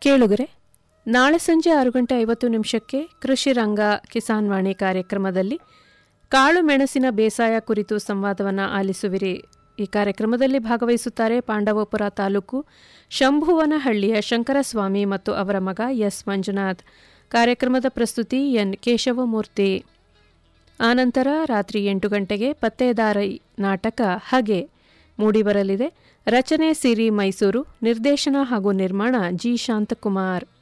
ಕೇಳುಗರೆ ನಾಳೆ ಸಂಜೆ ಆರು ಗಂಟೆ ಐವತ್ತು ನಿಮಿಷಕ್ಕೆ ಕೃಷಿ ರಂಗ ಕಿಸಾನ್ ವಾಣಿ ಕಾರ್ಯಕ್ರಮದಲ್ಲಿ ಕಾಳು ಮೆಣಸಿನ ಬೇಸಾಯ ಕುರಿತು ಸಂವಾದವನ್ನು ಆಲಿಸುವಿರಿ ಈ ಕಾರ್ಯಕ್ರಮದಲ್ಲಿ ಭಾಗವಹಿಸುತ್ತಾರೆ ಪಾಂಡವಪುರ ತಾಲೂಕು ಶಂಭುವನಹಳ್ಳಿಯ ಶಂಕರಸ್ವಾಮಿ ಮತ್ತು ಅವರ ಮಗ ಎಸ್ ಮಂಜುನಾಥ್ ಕಾರ್ಯಕ್ರಮದ ಪ್ರಸ್ತುತಿ ಎನ್ ಕೇಶವಮೂರ್ತಿ ಆನಂತರ ರಾತ್ರಿ ಎಂಟು ಗಂಟೆಗೆ ಪತ್ತೇದಾರಿ ನಾಟಕ ಹಗೆ ಮೂಡಿಬರಲಿದೆ ರಚನೆ ಸಿರಿ ಮೈಸೂರು ನಿರ್ದೇಶನ ಹಾಗೂ ನಿರ್ಮಾಣ ಜಿ ಶಾಂತಕುಮಾರ್